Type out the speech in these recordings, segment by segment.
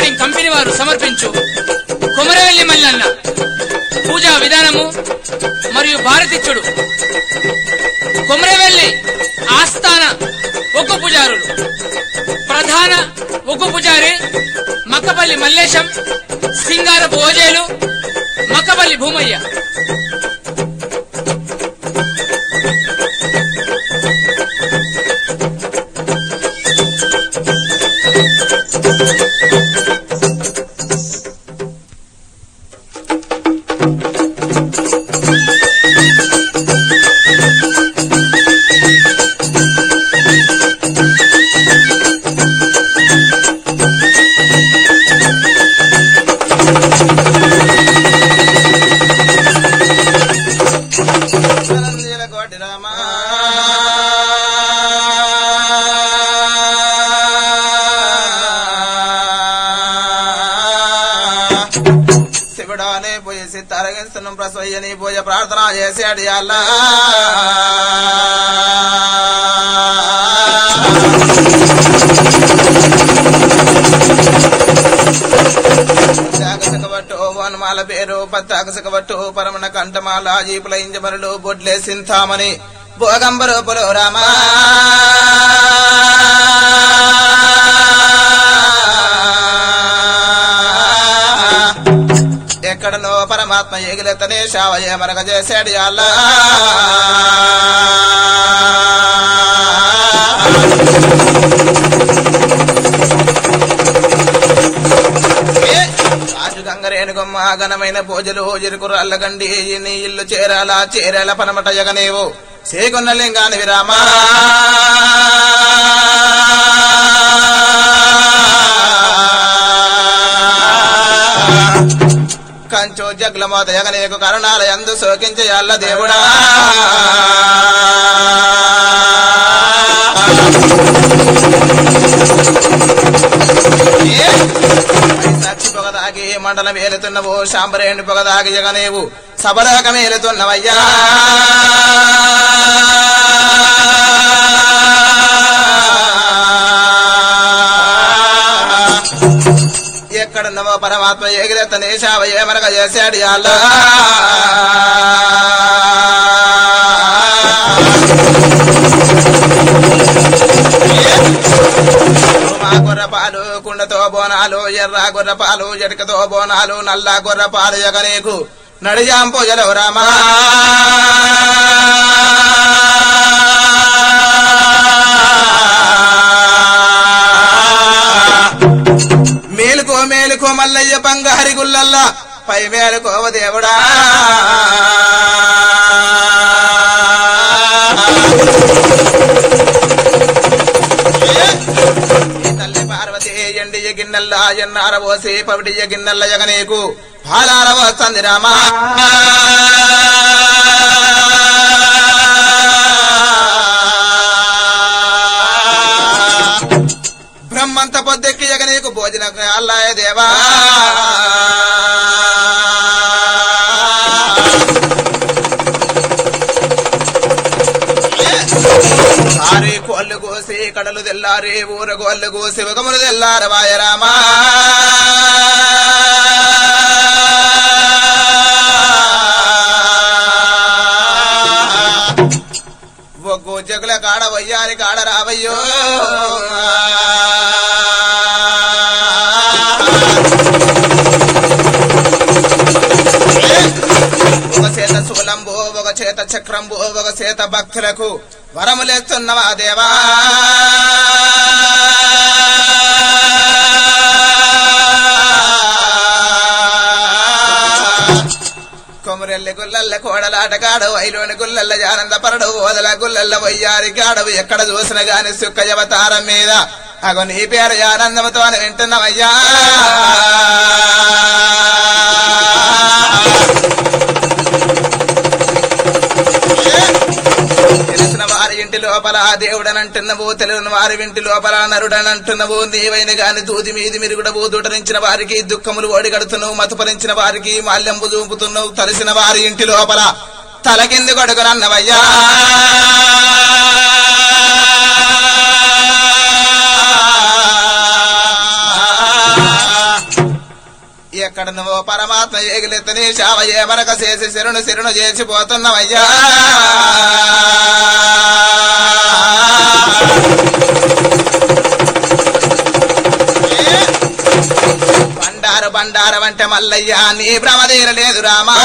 Trading company వారు సమర్పించు కొమరవెల్లి మల్లన్న పూజా విధానము మరియు భారతిచ్చుడు కొమరవెల్లి ఆస్థాన ఒగ్గు పూజారులు ప్రధాన ఒగ్గు పూజారి మక్కపల్లి మల్లేశం సింగారపు ఓజేలు మక్కపల్లి భూమయ్య ధనంజయ కోటి రామ శివుడానే పోయి సిత్తారగిస్తున్నాం ప్రసవయ్యని పోయి ప్రార్థన చేసాడు అల్లా జాగసకబట్టు వనమాల పేరు పత్తాకసకబట్టు పరమణ కంఠమాల జీపుల ఇంజమరులు బొడ్లే సింతామని భోగంబరూపులు రామా ఎక్కడనో పరమాత్మ ఎగిలెత్తనే శావయ మరగ చేశాడు అల్లా రాజు గంగరేణుగమ్మ ఘనమైన పూజలు ఎరుకు అల్లగండి నీ ఇల్లు చేరాలా చేరాల పనమట యగనేవు చేకొన్న లింగాని విరామా కంచో జగ్ల మోత యగనేకు కరుణాల ఎందు శోకించే అల్ల దేవుడా సాక్షి పొగదాగి మండలం ఏలుతున్నవు శాంబరేణి పొగదాగి జగనేవు సబరాకం ఏలుతున్నవయ్యా ఎక్కడున్నవో పరమాత్మ ఎగిరెత్తనే శావ ఏమనగా చేశాడు అల్లా మా గొర్రపాలు కుండతో బోనాలు ఎర్ర గొర్రపాలు జడకతో బోనాలు నల్ల గొర్రపాలు ఎగనేకు నడిజాం పూజలు రామా మేలుకో మేలుకో మల్లయ్య బంగారి గుల్లల్లా పై మేలుకోవ దేవుడా ఈ తల్లి పార్వతి ఎండియ గిన్నెల్లా ఎన్నార పోసి పవిడియ గిన్నెల్ల జగనేకు పాలార వస్తుంది రామా బ్రహ్మంత పొద్దెక్కి జగనేకు భోజన అల్లాయ దేవా సారి కోళ్ళు కోసి కడలు తెల్లారి ఊర కోళ్ళు కోసి ఉగములు తెల్లార వాయరామా ఒగ్గు జగుల కాడ వయ్యారి కాడ రావయ్యో ఒక చేత శూలంబు ఒక చేత చక్రంబు ఒక చేత భక్తులకు వరములేస్తున్నవా దేవా కొమరెల్లి గుల్లల్ల కోడలాటగాడు వైలోని గుల్లల్ల జానంద పరడు ఓదల గుల్లల్ల వయ్యారి గాడవు ఎక్కడ చూసిన గాని సుక్క అవతారం మీద అగో నీ పేరు ఆనందముతో వింటున్నావయ్యా తెలిసిన వారి ఇంటి లోపల దేవుడనంటున్నవు తెలియని వారి ఇంటి లోపల నరుడనంటున్నవు నీవైన గాని దూది మీది మిరుగుడవు దూటరించిన వారికి దుఃఖములు ఓడిగడుతున్నావు మతపరించిన వారికి మాల్యంబు చూపుతున్నావు తలిసిన వారి ఇంటి లోపల తలకింది కొడుకునన్నవయ్యా ఎక్కడ నువ్వు పరమాత్మ ఏగిలెత్తని శావ ఏమనక చేసి శరును శరును చేసిపోతున్నావయ్యా బండారు బండారం అంటే మల్లయ్య నీ భ్రమ తీరలేదు రామా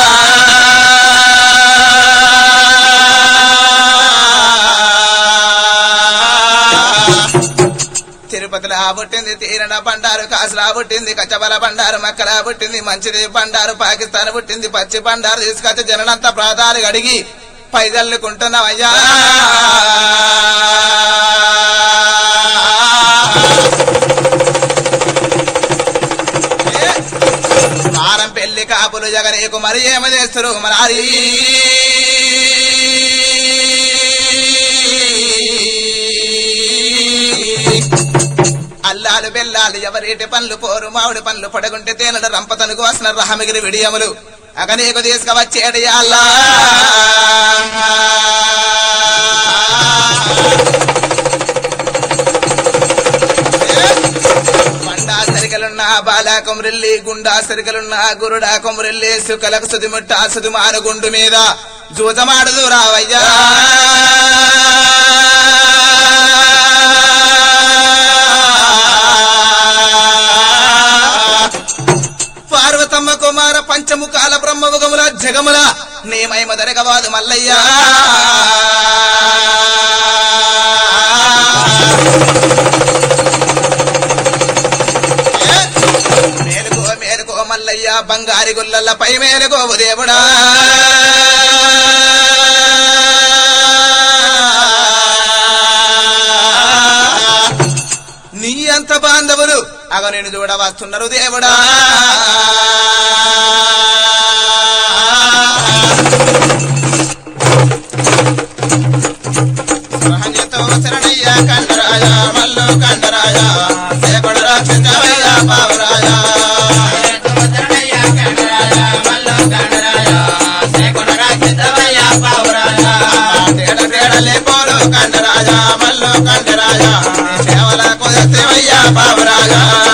తిరుపతిలో పుట్టింది తీరణ బండారు కాసులా పుట్టింది కచ్చబల బండారు మక్కలా పుట్టింది మంచిది బండారు పాకిస్తాన్ పుట్టింది పచ్చి బండారు తీసుకొచ్చి జనంతా ప్రాతాలు అడిగి పైదల్లుకుంటున్నావయ్యా వారం పెళ్లి కాపులు జగనేకు మరి ఏమ చేస్తారు మరి అల్లాలు బెల్లాలు ఎవరేటి పనులు పోరు మామిడి పనులు పడగుంటే తేనెడ రంపతను కోసిన రహమిగిరి విడియములు అగనీకు తీసుకువచ్చేడు అల్లా బండా సరికలున్న బాలా కొమరెల్లి గుండా సరికలున్న గురుడా కొమరెల్లి సుకలకు సుదిముట్ట సుదిమాను గుండు మీద జూజమాడుదు రావయ్యా పార్వతమ్మ కుమార పంచముఖాల బ్రహ్మముఖముల జగముల నేమైమ దరగవాదు మల్లయ్యా మేలుకో మేలుకో మల్లయ్య బంగారి గుల్లల పై మేలుకోవు దేవుడా నీ అంత బాంధవులు అగ నేను చూడ వస్తున్నారు దేవుడా సహజతో శరణయ్య కండరాయ మల్లు కండరాయ సేపడు రక్షించవయ్య పావురాయ తేడ తేడలే పోలు కండరాయ మల్లు కండరాయ నీ సేవల కుదర్తేవయ్య పావురాయ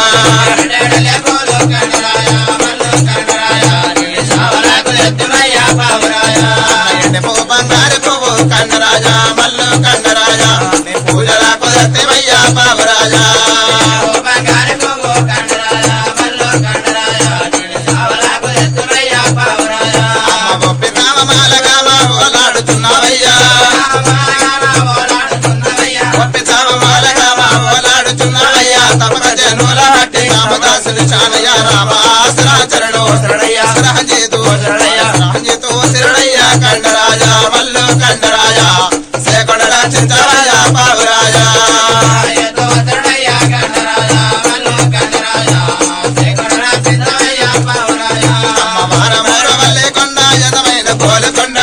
ఎండి పువ్వు బంగారు పువ్వు కండరాజ మల్లు కండరాజ నీ పూజల కుదర్తేవయ్య పావురాజ అమ్మ గొప్పి కామమాలగా ఓలాడుతున్నావయ్యా గొప్పి కామమాలగా ఓలాడుతున్నావయ్యా తపక జనుల హట్టి కామదాసులు చానయ్య రామాసరాచరణు సరహజేతు సరహజేతు శరణయ్య కండరాజ మల్లు కండరాజ శేకొండ రచించరాజ పావురాజ అమ్మ వారమూర వల్లే కొండ యదమైన కోలుకొండ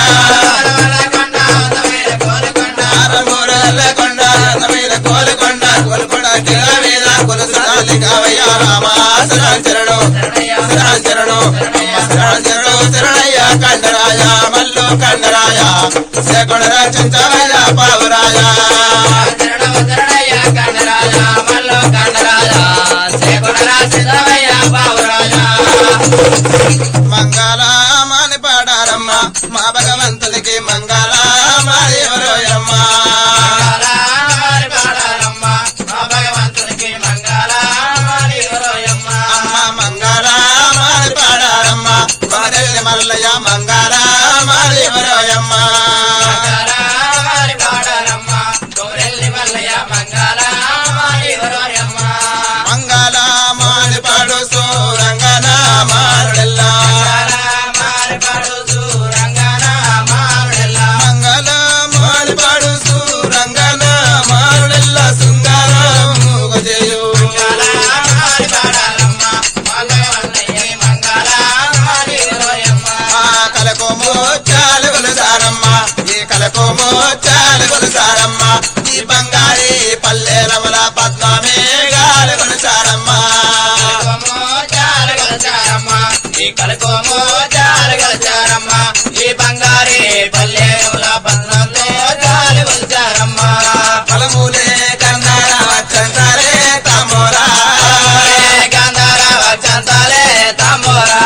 వారమూర వల్లే కొండ యదమైన కోలుకొండ కోలుకొండ కిల మీద కొలుసాలి కావయ్య రామాసరాచరణు సరాచరణు సరాచరణు శరణయ్య కండరాజ మల్లు కండరాజ శేకొండ రచించరాజ పావురాజ మంగళమాని పాడారమ్మ మా భగవంతునికి మంగళమాని ఎవరోయమ్మ అమ్మ మంగళమాని పాడారమ్మ కొనదేవి మల్లయ్య మంగళమాని ఎవరోయమ్మ మంగళమాని పాడు సూరంగన మారుడెల్లా మంగళమాని పాడు సూరంగన మారుడెల్ల సుందరం మూగజేయు ఆ కలకోమో చాలు కొలుసారమ్మ ఈ కలకోమో చాలు కొలుసారమ్మ ఈ బంగారి పల్లెలముల పద్మమే గాలు కొలుసారమ్మ ఈ కలకోమో జాలు గలచారమ్మ ఈ బంగారే పల్లెముల బంధంలో జాలు గలచారమ్మ ఫలములే కన్నారా వచ్చందరే తమోరా గంధర వచ్చంతలే తమ్మురా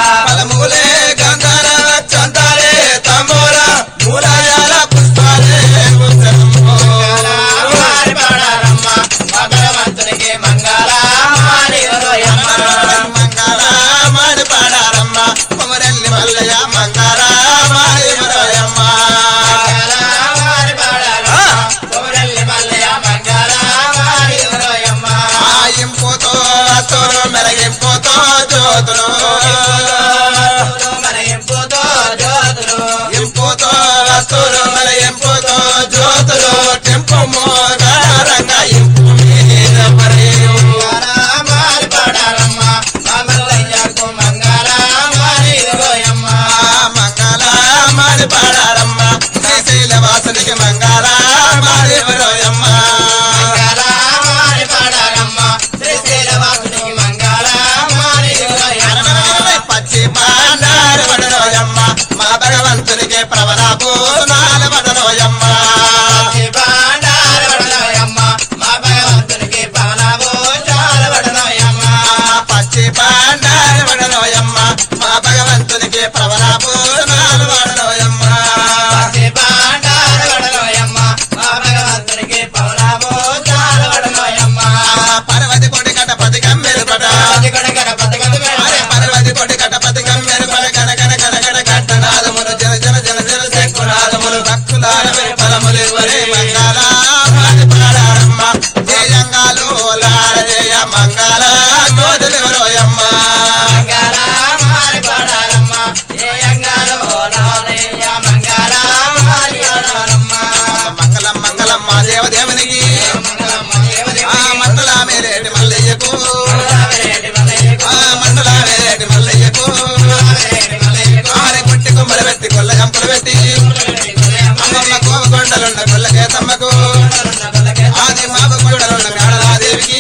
సంతానమే ఫలములివ్వరే మంగళ మాది పాడారమ్మ జయంగాలు లార జయ మంగళ జ్యోతులెవరోయమ్మ మంగళ మారి పాడారమ్మ జయంగాలో లాలయ్య మంగళ మారి పాడారమ్మ మంగళం మంగళం మా దేవదేవునికి మంగళమ్మ దేవదేవి ఆ మండల మేలేటి మల్లయ్యకు వేరేటి మల్లయ్యకు ఆ మండల మేలేటి మల్లయ్యకు వేరేటి మల్లయ్యకు ఆరి కొట్టి కొమ్మలు పెట్టి కొల్ల గంపలు పెట్టి అమ్మమ్మ కోవకొండలున్న కొల్లకే తమ్మకు ఆది మామ కొండలున్న మేడలాదేవికి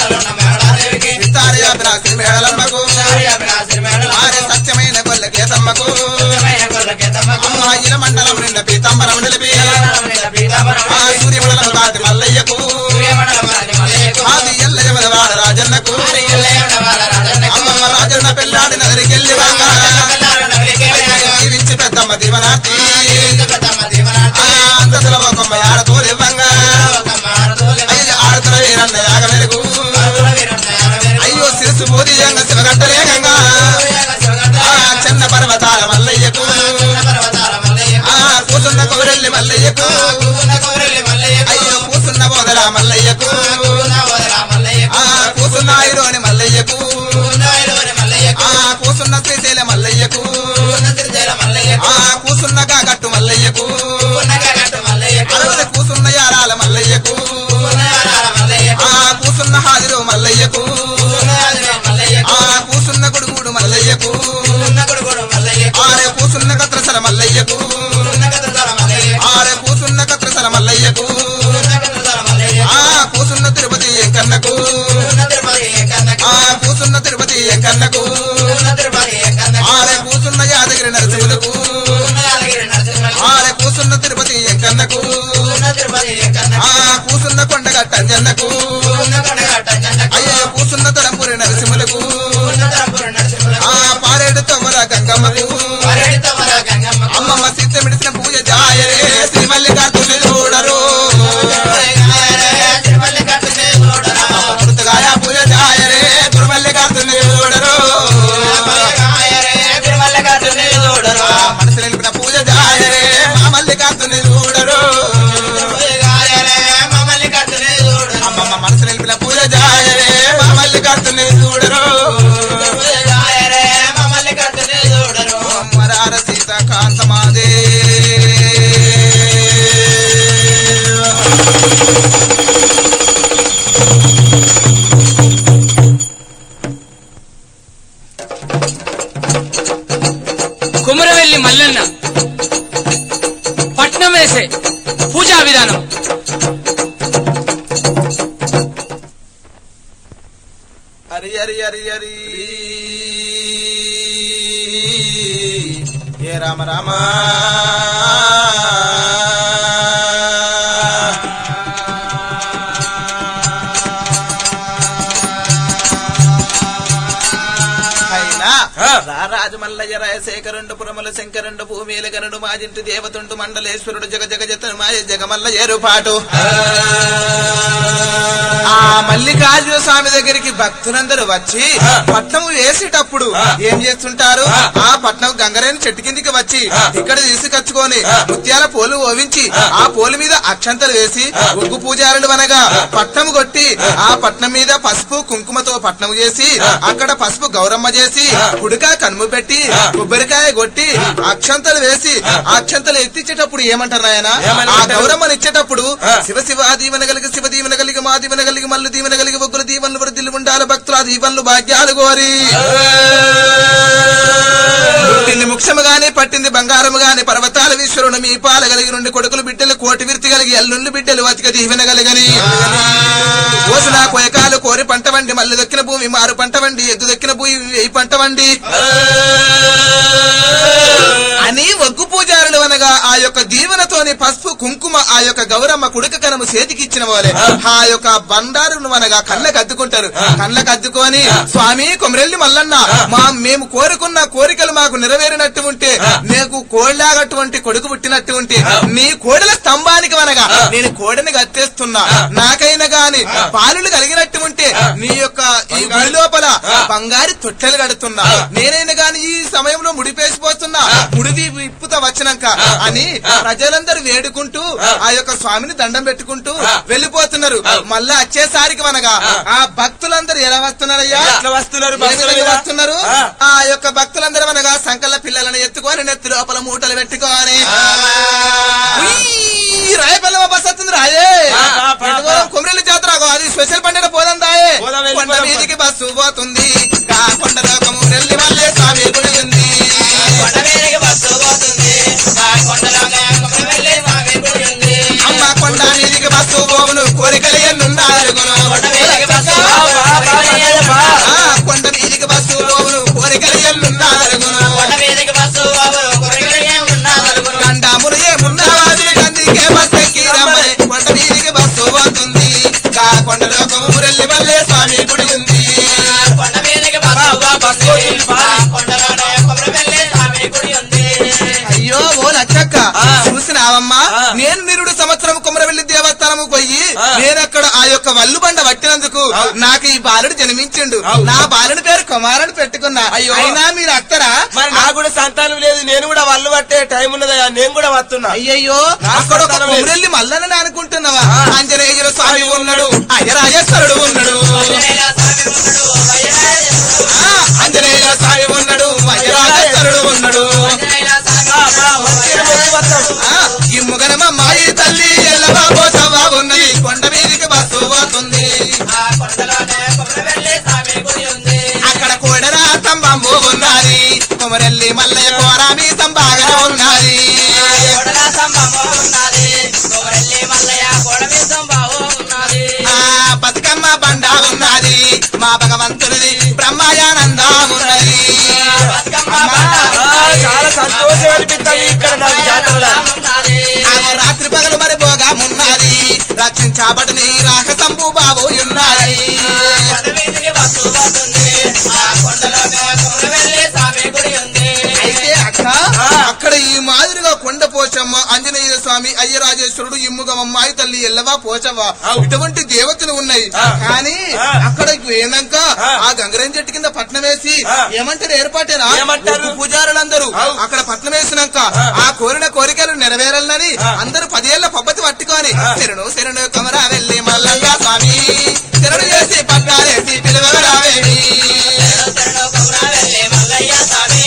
ఇస్తారు యాపినాసి మేడలమ్మకు ఆరి సత్యమైన కొల్లకే తమ్మకు అమ్మ ఇల మండలం నిండ పీతాంబరం నిలిపి ఆ సూర్యమండలం కాటి మల్లయ్యకు ఆది ఎల్లయ్య వాడ రాజన్నకు అమ్మమ్మ రాజన్న పెళ్ళాడి నగరికెళ్ళి వాంగా జీవించి పెద్దమ్మ దీవనార్తి ఆ అంతసుల ఒకమ్మ ఆడతోలివ్వంగా అయ్య ఆడతల వీరన్న యాగ మెరుగు అయ్యో శిరసు బోధియంగా శివగడ్డలేగంగా ఆ చిన్న పర్వతాల మల్లయ్యకు ఆ కూసున్న కొబరెల్లి మల్లయ్యకు అయ్యో కూసున్న బోదల మల్లయ్యకు ఆ కూసున్న ఐరోని మల్లయ్యకు ఆ కూసున్న శ్రీశైల మల్లయ్యకు ఆ కూసున్న కాగట్టు మల్లయ్యకు అరవై కూసున్న యారాల మల్లయ్యకు ఆ కూసున్న హాదిరు మల్లయ్యకు ఆ కూసున్న గుడుగుడు మల్లయ్యకు ఆరే కూసున్న కత్రసల మల్లయ్యకు ఆరే కూసున్న కత్రసల మల్లయ్యకు ఆ కూసున్న తిరుపతి ఎంకన్నకు ఆ కూసున్న తిరుపతి ఎంకన్నకు ఆరే కూసున్న యాదగిరి నరసింహులకు ఆరే కూసున్న తిరుపతి ఎంకన్నకు ఆ కూసున్న కొండగట్ట అంజన్నకు అయ్యో కూసున్న తలంపూరి నరసింహులకు ఆ పారేడు తొమ్మల గంగమ్మకు అమ్మమ్మ సిద్ధ మిడిసిన పూజ జాయరే శ్రీ మల్లికార్జుని చూడరు మృతగాయ పూజ జాయరే దుర్మల్లికార్జుని చూడరు ఆ మనసు నిలిపిన పూజ జాయరే మా మల్లికార్జుని చూడరు అమ్మమ్మ మనసు నిలిపిన పూజ జాయరే మా మల్లికార్జుని చూడరు మరార సీతాకాంత మాదే కుమరవెల్లి మల్లన్న పట్నం వేసే పూజా విధానం హరి హరి హరి హరి ఏ రామ రామ అయినా రారాజు మల్లయ్య రాయశేఖరుండు పురముల శంకరుండు భూమిల గనుడు మాజింటి దేవతుండు మండలేశ్వరుడు జగ జగ జత మాయ జగమల్ల ఏరుపాటు ఆ మల్లికార్జున స్వామి దగ్గరికి భక్తులందరూ వచ్చి పట్నం వేసేటప్పుడు ఏం చేస్తుంటారు ఆ పట్నం గంగరేని చెట్టు కిందికి వచ్చి ఇక్కడ తీసుకొచ్చుకొని ముత్యాల పోలు ఓవించి ఆ పోలు మీద అక్షంతలు వేసి ఒగ్గు పూజారులు అనగా పట్నం కొట్టి ఆ పట్నం మీద పసుపు కుంకుమతో పట్నం చేసి అక్కడ పసుపు గౌరమ్మ చేసి కుడికా కనుము పెట్టి కొబ్బరికాయ కొట్టి అక్షంతలు వేసి ఆ అక్షంతలు ఎత్తిచ్చేటప్పుడు ఏమంటారు నాయన ఆ గౌరమ్మని ఇచ్చేటప్పుడు శివ శివ దీవెన కలిగి శివ దీవెన కలిగి మా దీవెన కలిగి మల్లు దీవెన కలిగి ఒగ్గులు దీవెనలు వృద్ధిలు ఉండాలి భక్తుల దీవెనలు భాగ్యాలు కోరి పుట్టింది ముక్షము గాని పట్టింది బంగారము గాని పర్వతాల విశ్వరుడు మీ పాల కలిగి నుండి కొడుకులు బిడ్డలు కోటి విర్తి కలిగి ఎల్లుండి బిడ్డలు అతిక దీవెన కలిగని కోసిన కొయకాలు కోరి పంట వండి మల్లి దొక్కిన భూమి మారు పంట వండి ఎద్దు దొక్కిన భూమి వెయ్యి పంట వండి అని ఒగ్గు పూజారులు అనగా ఆ యొక్క దీవెనతోని పసుపు కుంకుమ ఆ యొక్క గౌరమ్మ కుడుక కనము చేతికి ఇచ్చిన వాళ్ళే ఆ యొక్క బండారును అనగా కళ్ళకు అద్దుకుంటారు కళ్ళకు అద్దుకొని స్వామి కొమరెల్లి మల్లన్న మా మేము కోరుకున్న కోరికలు మాకు నెరవేరినట్టు ఉంటే నీకు కోళ్ళాగటువంటి కొడుకు పుట్టినట్టు ఉంటే నీ కోడల స్తంభానికి అనగా నేను కోడని కట్టేస్తున్నా నాకైనా గాని పాలులు కలిగినట్టు ఉంటే నీ యొక్క ఈ గుడి లోపల బంగారు తొట్టెలు కడుతున్నా నేనైనా గాని ఈ సమయంలో ముడిపేసిపోతున్నా ముడిది విప్పుత వచ్చినాక అని ప్రజలందరూ వేడుకుంటూ ఆ యొక్క స్వామిని దండం పెట్టుకుంటూ ఆ. వెళ్ళిపోతున్నారు ఆ. మళ్ళా వచ్చేసరికి మనగా ఆ భక్తులందరూ ఎలా వస్తున్నారయ్యా ఎట్లా వస్తున్నారు ఏ బస్సుల విధంగా మీద? వస్తున్నారు ఆ. ఆ యొక్క భక్తులందరూ అనగా సంకల పిల్లలను ఎత్తుకొని నెత్తి లోపల మూటలు పెట్టుకొని ఉయ్, రాయపల్లె బస్ వస్తుంది రాయే ఆ, పా, పా, ఎటువరం పా. కొమరెల్లి జాతర అగో, అది స్పెషల్ పండుగ పోదాం దాయే పోదాం, వెళ్ళి కొండ పోదాం, మీదికి బస్సు పోతుంది కా కొండలో కొమరెల్లి మల్లె స్వామి గుడి ఉంది కొండ మీదకి బస్సు పోతుంది ఆ కొండలోనే కొమరవెల్లి స్వామి గుడి ఉంది అమ్మ కొండ మీదికి బస్సు పోవును కోరికలు ఎన్నున్నారు కొండ మీదకి బస్సు బా, బా, బా, బా, బా. కొండ మీదికి బస్సు పోవును కోరికలు ఎన్నున్నారు కొండ మీదకి బస్సు బాబు కొరగలిగే ఉన్నా నలుగురు కండాములు ఏమున్నా వాటిని కందికే బస్సు ఎక్కి రమ్మని కొండ మీదికి బస్సు పోతుంది కా కొండలో కొమరెల్లి మల్లె స్వామి గుడి ఉంది కొండ మీదకి బస్సు బా, బస్సు పోతుంది పోతుంది, బా. ఆ కొండలోనే కొమరవెల్లి స్వామి గుడి ఉంది అయ్యో ఓ లచ్చక్క ఆ. చూసినావమ్మా ఆ. నేను నిరుడు సంవత్సరం కుమరవెల్లి దేవస్థానము పోయి ఆ. నేనక్కడ ఆ యొక్క వల్లు బండ పట్టినందుకు ఆ. నాకు ఈ బాలుడు జన్మించిండు అవును. నా బాలుడి పేరు కుమారుడు పెట్టుకున్నా అయ్యో. అయినా మీరు అత్తరా మరి నాకు కూడా సంతానం లేదు నేను కూడా వల్లు పట్టే టైం ఉన్నదయ్యా నేను కూడా వస్తున్నా అయ్యయ్యో నా అక్కడ ఒక సంతానం లేదు. కుమరెల్లి మల్లనని అనుకుంటున్నావా ఆ. ఆంజనేయుల స్వామి ఉన్నాడు అయ్యరాజేశ్వరుడు ఉన్నాడు ఆంజనేయ స్వామి ఉన్నాడు వయ్యరాజేశ్వరుడు. ఆ, ఆంజనేయుల స్వామి ఉన్నాడు అయ్యరాజేశ్వరుడు ఉన్నాడు ఆంజనేయ స్వామి బా, బా, వచ్చేది వచ్చి వస్తాం. ఆ, ఈ ముగనమ్మాయి తల్లి ఎల్లవా పోసవా ఉన్నది కొండ మీదికి బస్సు పోతుంది ఆ కొండలోనే కొమరవెల్లి స్వామి గుడి ఉంది అక్కడ కోడరా స్తంభంబు ఉన్నది కొమరెల్లి మల్లయ్య కోరామి సంబాగా ఉన్నది కోడల స్తంభము ఉన్నది కొమరవెల్లి మల్లయ్య కోడమి స్తంభము ఉన్నది ఆ బతుకమ్మ బండ ఉన్నది మా భగవంతునిది బ్రహ్మయానందం ఉన్నది బతుకమ్మ అమ్మా, బండ ఆ, చాలా సంతోషం అనిపిస్తుంది ఇక్కడ నాకు జాతరలో ఉన్నది ఆమె రాత్రి పగలు మరి భోగమున్నది రక్షించబడిని రాకసంబు బాబు ఉన్నది కొండ మీదకి బస్సు పోతుంది ఆ కొండలోనే కొమరవెల్లి స్వామి గుడి ఉంది అయితే అక్క అక్కడ ఈ మాదిరిగా కొండ పోచమ్మ ఆంజనేయ స్వామి అయ్యరాజేశ్వరుడు ఇమ్ముగమ్మాయి తల్లి ఎల్లవా పోచవ్వ అవు. ఇటువంటి దేవతలు ఉన్నాయి ఆ. కానీ ఆ. అక్కడికి పోయినాక ఆ. ఆ గంగరేం చెట్టు కింద పట్నం వేసి ఆ. ఏమంటారు ఏర్పాటేనా ఏమంటారు? ఒక్క పూజారులందరూ అవు. అక్కడ పట్నం వేసినాక ఆ. ఆ కోరిన కోరికలు నెరవేరాలని ఆ. అందరూ పదేళ్ల పబ్బతి పట్టుకొని ఆ. శరణు శరణు కమరా వెళ్ళి మల్లంగా స్వామి శరణు చేసి పట్టాలేసి పిలువరావేమి శరణు కొమరవెల్లి మల్లయ్య స్వామి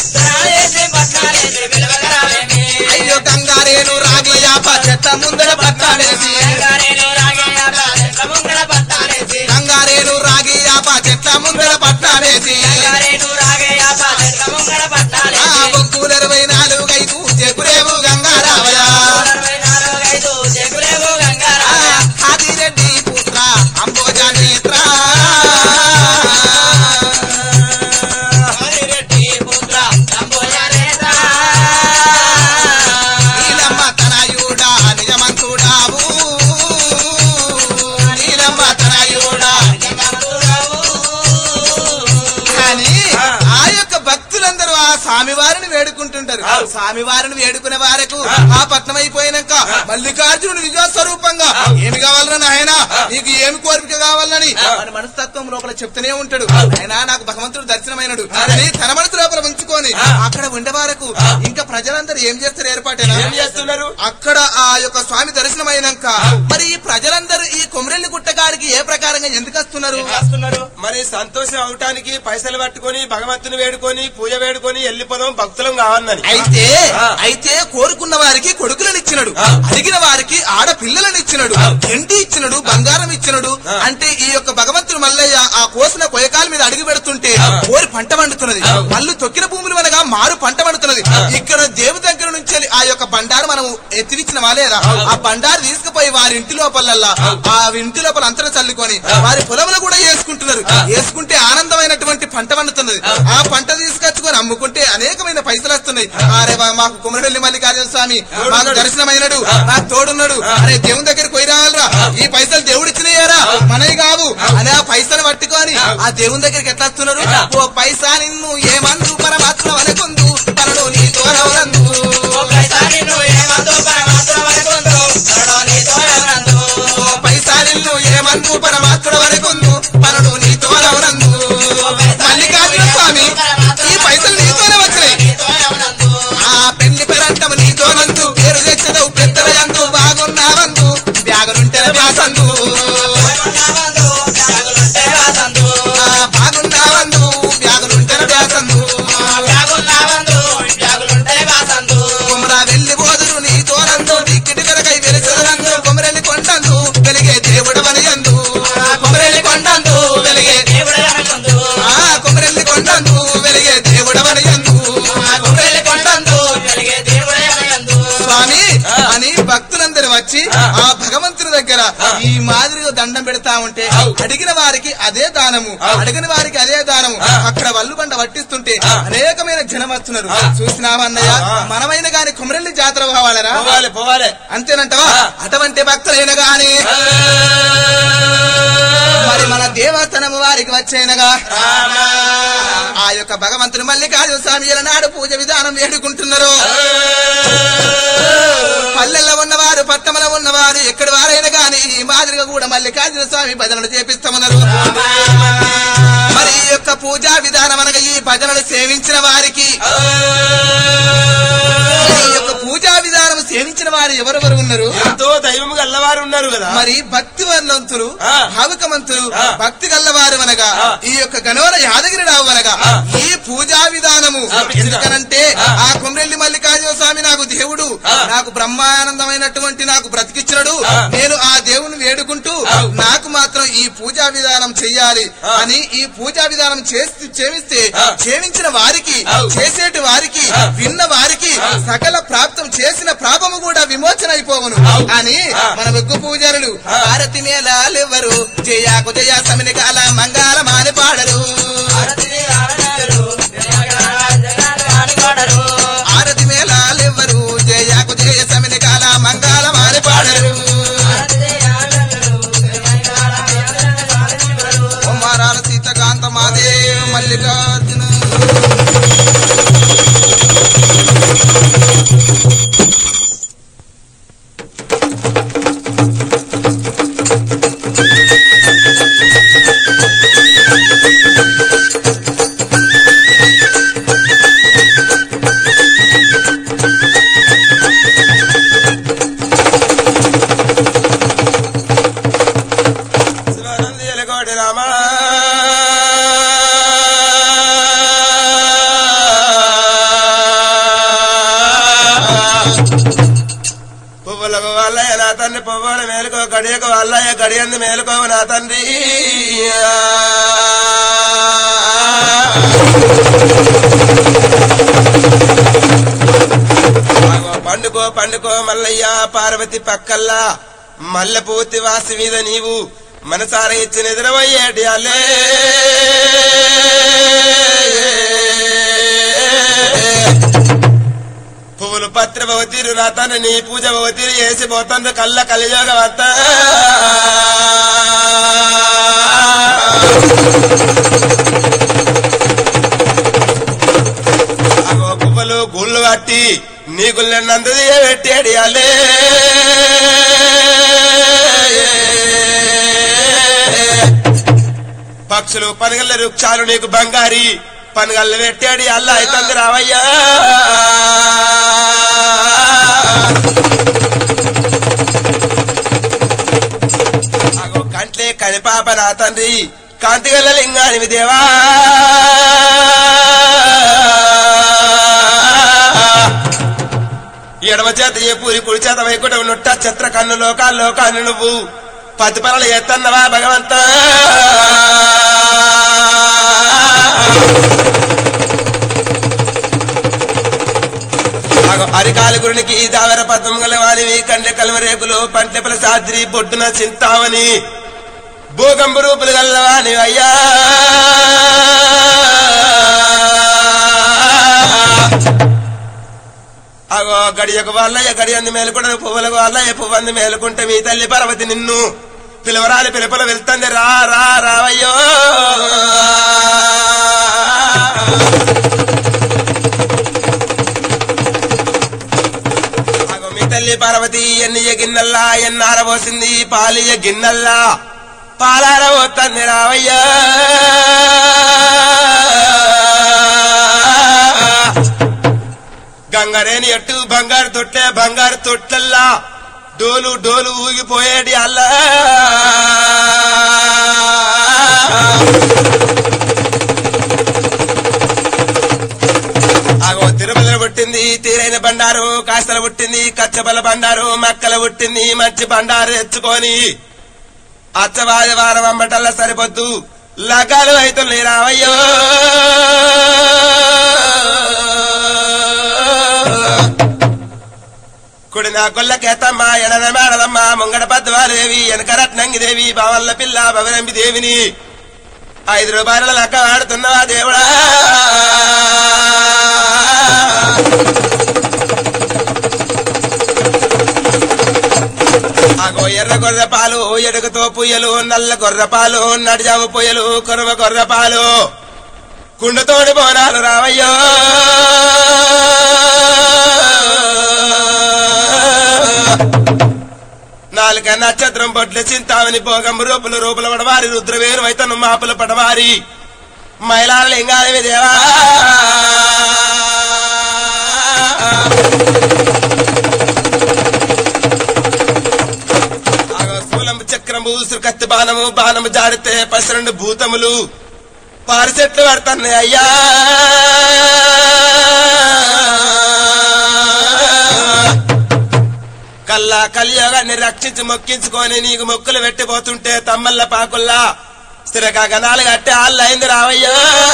శరణేసి పట్నాలేసి పిలవగరావేమి అయ్యో గంగారేను రాగయ్యాప చెట్ట ముందర పట్టాలేసి గంగారేను రాగయ్య చెట్ల ముంగడ పట్టాలేసి గంగారేను రాగయ్యాప చెట్ట ముందర పట్టాలేసి గంగారేను రాగయ్య చెట్ల ముంగడ ఆ పట్టాలేసి బొక్కులు ఇరవై నాలుగు ఐదు చెకురేవు గంగారావయ అరవై నాలుగు ఐదు చెగులేవు ఆ, గంగారాయ ఆదిరెడ్డి పుత్ర అంబోజ నేత్ర ఆదిరెడ్డి పుత్ర తంబోజనేత నీలమ్మ తనయుడా నిజమంతుడావు నీలమ్మ తనయుడా కానీ ఆ. ఆ యొక్క భక్తులందరూ ఆ స్వామివారిని వేడుకుంటుంటారు ఆ. స్వామివారిని వేడుకునే వారకు ఆ. ఆ పట్నం అయిపోయినాక ఆ. మల్లికార్జునుడు విజయ స్వరూపంగా ఆ. ఏమి కావాలన్నా నాయన ఆ. నీకు ఏమి కోరిక కావాలని ఆ. మన మనస్తత్వం లోపల చెప్తూనే ఉంటాడు ఆ. ఆయన నాకు భగవంతుడు దర్శనమైనడు ఆ. అని తన మనసు లోపల ఉంచుకొని ఆ. అక్కడ ఉండే వరకు ఆ. ఇంకా ప్రజలందరూ ఏం చేస్తారు ఏర్పాటేనా ఏం చేస్తున్నారు అక్కడ ఆ యొక్క స్వామి దర్శనమైనాక మరి ఈ ప్రజలందరూ ఈ కొమరెల్లి గుట్టగాడికి ఏ ప్రకారంగా ఎందుకు వస్తున్నారు చేస్తున్నారు మరి సంతోషం అవటానికి పైసలు పట్టుకొని భగవంతుని వేడుకొని పూజ వేడుకొని వెళ్ళిపోదాం భక్తులం కావాలని అయితే ఆ. అయితే కోరుకున్న వారికి కొడుకులను ఇచ్చినాడు ఆ. అడిగిన వారికి ఆడపిల్లలను ఇచ్చినాడు ఆ. ఎంటి ఇచ్చినాడు బంగారం ఇచ్చినాడు ఆ. అంటే ఈ యొక్క భగవంతుడు మల్లయ్య ఆ కోసిన కొయకాల మీద అడుగు పెడుతుంటే ఆ. కోరి పంట పండుతున్నది ఆ. మళ్ళీ తొక్కిన భూములు అనగా మారు పంట పండుతున్నది ఆ. ఇక్కడ దేవు దగ్గర నుంచి వెళ్ళి ఆ యొక్క బండారు మనం ఎత్తివిచ్చిన లేదా ఆ. ఆ బండారు తీసుకుపోయి వారి ఇంటి లోపలల్లా ఆ ఇంటి లోపల అంతరం చల్లుకొని ఆ. వారి పొలంలో కూడా వేసుకుంటున్నారు ఆ. వేసుకుంటే ఆనందమైనటువంటి పంట పండుతున్నది ఆ. ఆ పంట తీసుకొచ్చుకొని అమ్ముకుంటే అనేకమైన పైసలు వస్తున్నాయి అరే బా, మాకు కుమరవెల్లి మల్లికార్జున స్వామి తోడున్నాడు. మాకు దర్శనమైనడు ఆ. నాకు తోడున్నాడు ఆ. అరే దేవుని దగ్గరికి పోయి రావాలరా ఈ పైసలు దేవుడు ఇచ్చినాయారా మనవి కావు అని ఆ పైసలు పట్టుకొని ఆ. ఆ దేవుని దగ్గరికి ఎట్లా వస్తున్నారు ఎట్లా? ఓ పైసా నిన్ను ఏమందు పరమాత్మ అనుకుందు తనను నీతో నవరందు ఒకసారి నువ్వు ఏమందు పరమాత్మ వరకుందు తరుణో నీతో ఎవరందు ఓ పైసా నిన్ను ఏమందు పరమాత్మ అనుకుందు పనుడు నీతో నవరందు మల్లికార్జున స్వామి ఈ పైసలు నీతోనే వచ్చినాయి నీతో ఎవరందు ఆ పెళ్లి పెరంటము నీతోనందు స్వామి ఆ. అని భక్తులందరూ వచ్చి ఆ. ఆ భగవంతుని దగ్గర ఆ. ఈ మాదిరిగా దండం పెడతా ఉంటే అవు. అడిగిన వారికి అదే దానము అవు. అడిగిన వారికి అదే దానము ఆ. అక్కడ వల్లు బండ పట్టిస్తుంటే ఆ. అనేకమైన జనం వస్తున్నారు ఆ. చూసినావన్నయ్య ఆ. మనమైన గాని కుమరెల్లి జాతర కావాలరా పోవాలి పోవాలి అంతేనంటవా ఆ. అటువంటి భక్తులైన గాని మరి మన దేవతనము వారికి వచ్చేనగా ఆ యొక్క భగవంతుని మల్లికార్జున స్వామి నాడు పూజ విధానం వేడుకుంటున్నారు పల్లెల్లో ఉన్నవారు పట్టణంలో ఉన్నవారు ఎక్కడి వారైనా గాని ఈ మాదిరిగా కూడా మల్లికార్జున స్వామి భజనలు చేపిస్తామన్నారు మరి ఈ యొక్క పూజా విధానం అనగా ఈ భజనలు సేవించిన వారికి మరి ఈ యొక్క పూజా విధానం సేవించిన వారు ఎవరెవరు ఉన్నారు ఎంతో దైవం గల్లవారు ఉన్నారు కదా మరి భక్తి వర్ణవంతులు ఆ. భావికమంతులు ఆ. భక్తి గల్లవారు అనగా ఆ. ఈ యొక్క గణవర యాదగిరి రావు అనగా ఆ. ఈ పూజా విధానము ఆ. ఎందుకనంటే ఆ. ఆ కొమరెల్లి మల్లికార్జున స్వామి నాకు దేవుడు ఆ. నాకు బ్రహ్మానందమైనటువంటి నాకు బ్రతికిచ్చినడు ఆ. నేను ఆ దేవుని వేడుకుంటూ ఆ. నాకు మాత్రం ఈ పూజా విధానం చెయ్యాలి ఆ. అని ఈ పూజా విధానం చేసి చేవిస్తే ఆ. చేవించిన వారికి ఆ. చేసేటి వారికి ఆ. విన్న వారికి ఆ. సకల ప్రాప్తం చేసిన పాపము కూడా విమోచన అయిపోవను అవు. అని ఆ. మన వెగ్గు పూజారులు ఆ. భారతి మేళాలెవ్వరు జయాకు జయ సమిని కాల మంగాళ మాని పాడరు ఆరతి మేళాలెవ్వరు జయాకు జయ సమిని కాల మంగాళ మాని పాడరు కుమారాల సీతకాంత మాదేవ్ మల్లికార్జున శివానంది ఎలగోడి రామా పువ్వులకు వల్లయ్య నా తండ్రి పువ్వుల మేలుకో గడియకు వల్లయ్య గడియంది మేలుకో నా తండ్రి ఆగో పండుకో పండుకో మల్లయ్య పార్వతి పక్కల్లా మల్లె పూర్తి వాసి మీద నీవు మనసార ఇచ్చిన ఎదురవయ్యేటి అలే పువ్వులు పత్ర భవతీరు నా తను నీ పూజ భవతీరు వేసి పోతాను కళ్ళ కలియోగవంత అగో పువ్వులు గుళ్ళు కట్టి నీ గుళ్ళన్నంతది పెట్టేడి అలే పక్షులు పనగల్ల వృక్షాలు నీకు బంగారి పనగల్ల పెట్టాడి అల్ల అయితంది రావయ్యా అగో కంట్లే కనిపాప నా తండ్రి కాంతిగల్ల లింగానివి దేవా ఎడమ చేత ఏ పూరి కుడి చేత వైకుంఠ నుట్ట చిత్ర కన్ను లోకాలు లోకాన్ని నువ్వు పతి పనులు ఎత్తన్నవా భగవంత అరికాలి గురునికి దావర పద్మం గల వానివి కండ్ల కలవరేకులు పంటెపల సాద్రి బొడ్డున చింతావని భూగంబు రూపులు గల్లవాని అయ్యా అగో గడియకు వాళ్ళయ్య గడియంది మేలుకుంటే పువ్వులకు వాళ్ళయ్య పువ్వంది మేలుకుంటే మీ తల్లి పర్వతి నిన్ను పిలవరాని పిలుపుల వెళ్తుంది రా రా రావయ్యో అగో మీ తల్లి పార్వతి ఎన్ని గిన్నెల్లా ఎన్నారబోసింది పాలియ గిన్నెల్లా పాలారబోతుంది రావయ్యా గంగరేని ఎట్టు బంగారు తొట్టే బంగారు తొట్టల్లా డోలు డోలు ఊగిపోయేటి అల్లా ఆగో తిరుమల పుట్టింది తీరైన బండారు కాస్తల పుట్టింది కచ్చబల బండారు మక్కల పుట్టింది మంచి బండారు తెచ్చుకొని అచ్చవాది వారం అమ్మటల్లా సరిపోద్దు లగాలు అవుతున్నాయి రావయ్యో కుడి నా గొల్ల కేతమ్మ ఎడన మేడదమ్మ ముంగడ పద్మాదేవి వెనక రత్నంగి దేవి బావల్ల పిల్ల బవరంబి దేవిని ఐదు రూపాయల లెక్క ఆడుతున్నావా దేవుడా ఆగో ఎర్ర గొర్రె పాలు ఎడుగుతో పుయ్యలు నల్ల గొర్రె పాలు నడిజాము పుయ్యలు కొరవ గొర్రె పాలు కుండతోడి బోనాలు రావయ్యో నాలుక నక్షత్రం బొడ్ల చింతామని భోగం రూపులు రూపుల పడవారి రుద్రవేరు వైతను మాపుల పడవారి మైలాల లింగాలవి దేవా ఆగో స్థూలము చక్రము ఉసురు కత్తి బాణము బాణము జాడితే పసిరెండు భూతములు పారిచెట్లు పడుతున్నాయి అయ్యా కల్లా కలియోగాన్ని రక్షించి మొక్కించుకొని నీకు మొక్కులు పెట్టిపోతుంటే తమ్మల్ల పాకుల్లా స్థిరగా గనాలు కట్టి ఆళ్ళు అయింది రావయ్యా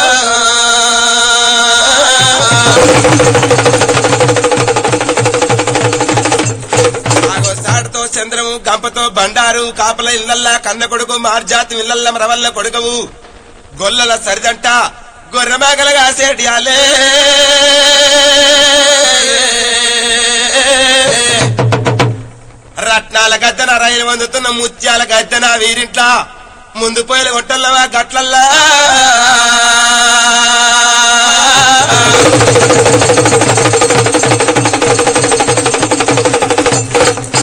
ఆగో సాటుతో చంద్రము గంపతో బండారు కాపల ఇళ్ళల్లా కన్న కొడుకు మార్జాతి ఇళ్ళల్ల రవల్ల కొడుకవు గొల్లల సరిదంట గొర్రెమేకలు కాసేటి ఆలే రత్నాల గద్దన రైలు వందుతున్న ముత్యాల గద్దన వీరింట్లా ముందు పోయిన గొట్టల్లవా గట్లల్లా